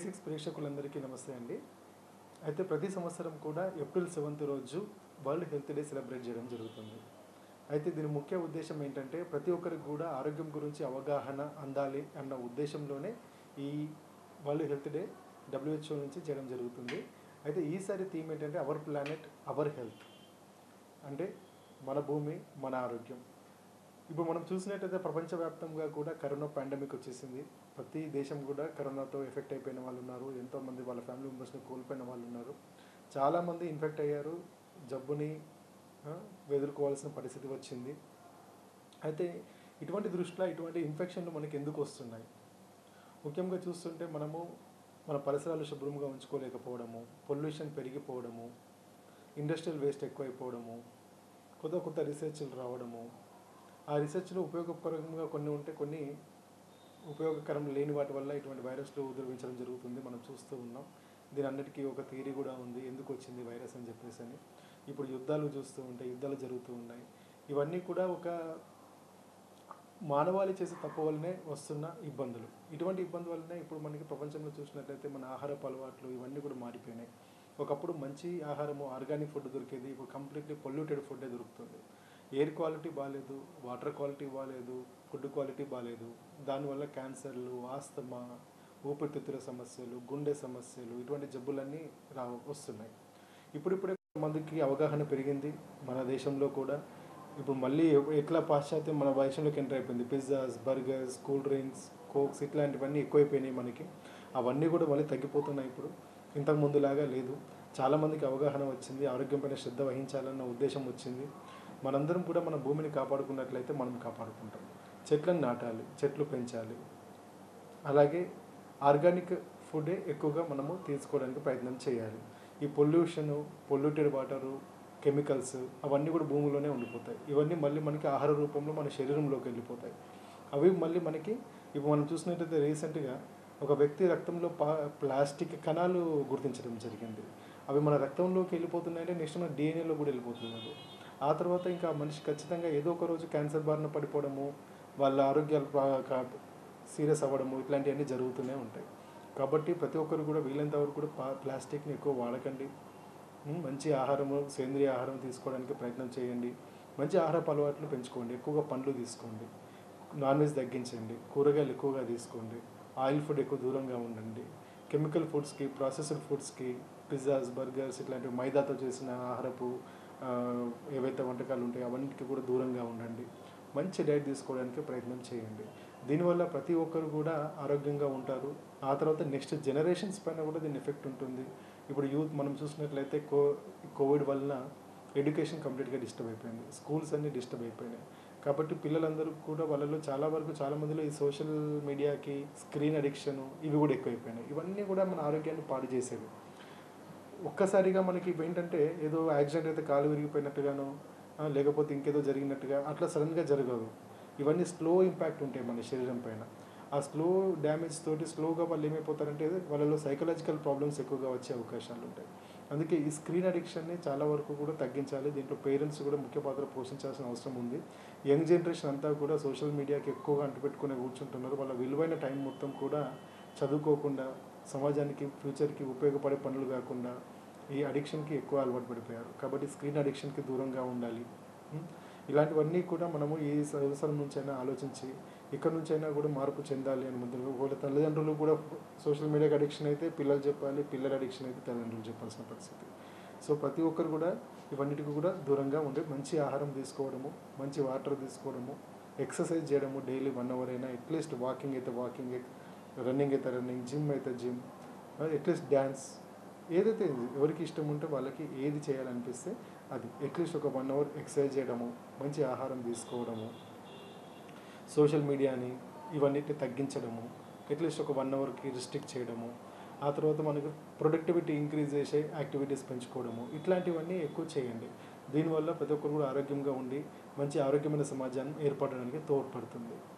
Six ప్రేక్షకులందరికీ నమస్తే అండి అయితే ప్రతి సంవత్సరం కూడా ఏప్రిల్ సెవెంత్ రోజు వరల్డ్ హెల్త్ డే సెలబ్రేట్ చేయడం జరుగుతుంది అయితే దీని ముఖ్య ఉద్దేశం ఏంటంటే ప్రతి ఒక్కరికి కూడా ఆరోగ్యం గురించి అవగాహన అందాలి అన్న ఉద్దేశంలోనే ఈ వరల్డ్ హెల్త్ డే డబ్ల్యూహెచ్ఓ నుంచి చేయడం జరుగుతుంది అయితే ఈసారి థీమ్ ఏంటంటే అవర్ ప్లానెట్ అవర్ హెల్త్ అంటే మన భూమి మన ఆరోగ్యం ఇప్పుడు మనం చూసినట్టయితే ప్రపంచవ్యాప్తంగా కూడా కరోనా పాండమిక్ వచ్చేసింది ప్రతి దేశం కూడా కరోనాతో ఎఫెక్ట్ అయిపోయిన వాళ్ళు ఉన్నారు ఎంతోమంది వాళ్ళ ఫ్యామిలీ మెంబర్స్ని కోల్పోయిన వాళ్ళు ఉన్నారు చాలామంది ఇన్ఫెక్ట్ అయ్యారు జబ్బుని ఆ, ఎదుర్కోవాల్సిన పరిస్థితి వచ్చింది అయితే ఇటువంటి దృష్టిలో ఇటువంటి ఇన్ఫెక్షన్లు మనకి ఎందుకు వస్తున్నాయి ముఖ్యంగా చూస్తుంటే మనము మన పరిసరాలు శుభ్రంగా ఉంచుకోలేకపోవడము పొల్యూషన్ పెరిగిపోవడము ఇండస్ట్రియల్ వేస్ట్ ఎక్కువైపోవడము కొత్త కొత్త రీసెర్చ్లు రావడము ఆ రీసెర్చ్లో ఉపయోగకరంగా కొన్ని ఉంటే కొన్ని ఉపయోగకరం లేని వాటి వల్ల ఇటువంటి వైరస్లు ఉద్రవించడం జరుగుతుంది మనం చూస్తూ ఉన్నాం దీని అన్నిటికీ ఒక థియరీ కూడా ఉంది ఎందుకు వచ్చింది వైరస్ అని చెప్పేసి అని ఇప్పుడు యుద్ధాలు చూస్తూ ఉంటే యుద్ధాలు జరుగుతూ ఉన్నాయి ఇవన్నీ కూడా ఒక మానవాళి చేసే తప్పు వల్లనే వస్తున్న ఇబ్బందులు ఇటువంటి ఇబ్బంది వల్లనే ఇప్పుడు మనకి ప్రపంచంలో చూసినట్లయితే మన ఆహారపు అలవాట్లు ఇవన్నీ కూడా మారిపోయినాయి ఒకప్పుడు మంచి ఆహారము ఆర్గానిక్ ఫుడ్ దొరికేది ఇప్పుడు కంప్లీట్లీ పొల్యూటెడ్ ఫుడ్డే దొరుకుతుంది ఎయిర్ క్వాలిటీ బాగాలేదు వాటర్ క్వాలిటీ బాగాలేదు ఫుడ్ క్వాలిటీ బాగాలేదు దానివల్ల క్యాన్సర్లు ఆస్తమా ఊపిరితిత్తుల సమస్యలు గుండె సమస్యలు ఇటువంటి జబ్బులన్నీ రా వస్తున్నాయి ఇప్పుడిప్పుడే మందికి అవగాహన పెరిగింది మన దేశంలో కూడా ఇప్పుడు మళ్ళీ ఎట్లా పాశ్చాత్యం మన దేశంలోకి ఎంటర్ అయిపోయింది pizzas burgers cool drinks cokes ఇట్లాంటివన్నీ ఎక్కువైపోయినాయి మనకి అవన్నీ కూడా మళ్ళీ తగ్గిపోతున్నాయి ఇప్పుడు ఇంతకు ముందులాగా లేదు చాలామందికి అవగాహన వచ్చింది ఆరోగ్యం పైన శ్రద్ధ వహించాలన్న ఉద్దేశం వచ్చింది మనందరం కూడా మన భూమిని కాపాడుకున్నట్లయితే మనం కాపాడుకుంటాం చెట్లను నాటాలి చెట్లు పెంచాలి అలాగే ఆర్గానిక్ ఫుడే ఎక్కువగా మనము తీసుకోవడానికి ప్రయత్నం చేయాలి ఈ పొల్యూషన్ పొల్యూటెడ్ వాటరు కెమికల్స్ అవన్నీ కూడా భూమిలోనే ఉండిపోతాయి ఇవన్నీ మళ్ళీ మనకి ఆహార రూపంలో మన శరీరంలోకి వెళ్ళిపోతాయి అవి మళ్ళీ మనకి ఇప్పుడు మనం చూసినట్టయితే రీసెంట్గా ఒక వ్యక్తి రక్తంలో పా ప్లాస్టిక్ కణాలు గుర్తించడం జరిగింది అవి మన రక్తంలోకి వెళ్ళిపోతున్నాయంటే నెక్స్ట్ మన డిఎన్ఏలో కూడా వెళ్ళిపోతున్నారు ఆ తర్వాత ఇంకా మనిషి ఖచ్చితంగా ఏదో ఒక రోజు క్యాన్సర్ బారిన పడిపోవడము వాళ్ళ ఆరోగ్యాలు సీరియస్ అవ్వడము ఇట్లాంటివన్నీ జరుగుతూనే ఉంటాయి కాబట్టి ప్రతి ఒక్కరు కూడా వీలైనంత వరకు కూడా పా ప్లాస్టిక్ని ఎక్కువ వాడకండి ఉమ్, మంచి ఆహారము సేంద్రియ ఆహారం తీసుకోవడానికి ప్రయత్నం చేయండి మంచి ఆహారపు అలవాట్లు పెంచుకోండి ఎక్కువగా పండ్లు తీసుకోండి నాన్ వెజ్ తగ్గించండి కూరగాయలు ఎక్కువగా తీసుకోండి ఆయిల్ ఫుడ్ ఎక్కువ దూరంగా ఉండండి కెమికల్ ఫుడ్స్కి ప్రాసెస్డ్ ఫుడ్స్కి పిజ్జాస్ బర్గర్స్ ఇట్లాంటివి మైదాతో చేసిన ఆహారపు ఆ, ఏవైతే వంటకాలు ఉంటాయో అవన్నిటికీ కూడా దూరంగా ఉండండి మంచి డైట్ తీసుకోవడానికి ప్రయత్నం చేయండి దీనివల్ల ప్రతి ఒక్కరు కూడా ఆరోగ్యంగా ఉంటారు ఆ తర్వాత నెక్స్ట్ జనరేషన్స్ పైన కూడా దీని ఎఫెక్ట్ ఉంటుంది ఇప్పుడు యూత్ మనం చూసినట్లయితే కో కోవిడ్ వలన ఎడ్యుకేషన్ కంప్లీట్గా డిస్టర్బ్ అయిపోయింది స్కూల్స్ అన్నీ డిస్టర్బ్ అయిపోయినాయి కాబట్టి పిల్లలందరూ కూడా వాళ్ళలో చాలా వరకు చాలా మందిలో ఈ సోషల్ మీడియాకి స్క్రీన్ అడిక్షన్ ఇవి కూడా ఎక్కువైపోయినాయి ఇవన్నీ కూడా మన ఆరోగ్యాన్ని పాడు చేసేవి ఒక్కసారిగా మనకి ఇవి ఏంటంటే ఏదో యాక్సిడెంట్ అయితే కాలు విరిగిపోయినట్టుగానో ఆ, లేకపోతే ఇంకేదో జరిగినట్టుగా అట్లా సడన్గా జరగదు ఇవన్నీ స్లో ఇంపాక్ట్ ఉంటాయి మన శరీరం పైన ఆ స్లో డ్యామేజ్ తోటి స్లోగా వాళ్ళు ఏమైపోతారంటే వాళ్ళలో సైకలాజికల్ ప్రాబ్లమ్స్ ఎక్కువగా వచ్చే అవకాశాలు ఉంటాయి అందుకే ఈ స్క్రీన్ అడిక్షన్ని చాలా వరకు కూడా తగ్గించాలి దీంట్లో పేరెంట్స్ కూడా ముఖ్య పాత్ర పోషించాల్సిన అవసరం ఉంది యంగ్ జనరేషన్ అంతా కూడా సోషల్ మీడియాకి ఎక్కువగా అంటుపెట్టుకుని కూర్చుంటున్నారు వాళ్ళ విలువైన టైం మొత్తం కూడా చదువుకోకుండా సమాజానికి ఫ్యూచర్కి ఉపయోగపడే పనులు కాకుండా ఈ అడిక్షన్కి ఎక్కువ అలవాటు పడిపోయారు కాబట్టి స్క్రీన్ అడిక్షన్కి దూరంగా ఉండాలి ఉం? ఇలాంటివన్నీ కూడా మనము ఈ సంవత్సరం నుంచైనా ఆలోచించి ఇక్కడ నుంచైనా కూడా మార్పు చెందాలి అని ముందు ఒకవేళ తల్లిదండ్రులు కూడా సోషల్ మీడియాకి అడిక్షన్ అయితే పిల్లలు చెప్పాలి పిల్లల అడిక్షన్ అయితే తల్లిదండ్రులు చెప్పాల్సిన పరిస్థితి సో ప్రతి ఒక్కరు కూడా ఇవన్నిటికి కూడా దూరంగా ఉండి మంచి ఆహారం తీసుకోవడము మంచి వాటర్ తీసుకోవడము ఎక్సర్సైజ్ చేయడము డైలీ వన్ అవర్ అయినా అట్లీస్ట్ వాకింగ్ అయితే వాకింగ్ రన్నింగ్ అయితే రన్నింగ్ జిమ్ అయితే జిమ్ అట్లీస్ట్ డ్యాన్స్ ఏదైతే ఎవరికి ఇష్టం ఉంటే వాళ్ళకి ఏది చేయాలనిపిస్తే అది అట్లీస్ట్ ఒక వన్ అవర్ ఎక్సర్సైజ్ చేయడము మంచి ఆహారం తీసుకోవడము సోషల్ మీడియాని ఇవన్నిటిని తగ్గించడము అట్లీస్ట్ ఒక వన్ అవర్కి రిస్ట్రిక్ట్ చేయడము ఆ తర్వాత మనకు ప్రొడక్టివిటీ ఇంక్రీజ్ చేసే యాక్టివిటీస్ పెంచుకోవడము ఇట్లాంటివన్నీ ఎక్కువ చేయండి దీనివల్ల ప్రతి ఒక్కరు కూడా ఆరోగ్యంగా ఉండి మంచి ఆరోగ్యమైన సమాజాన్ని ఏర్పడడానికి తోడ్పడుతుంది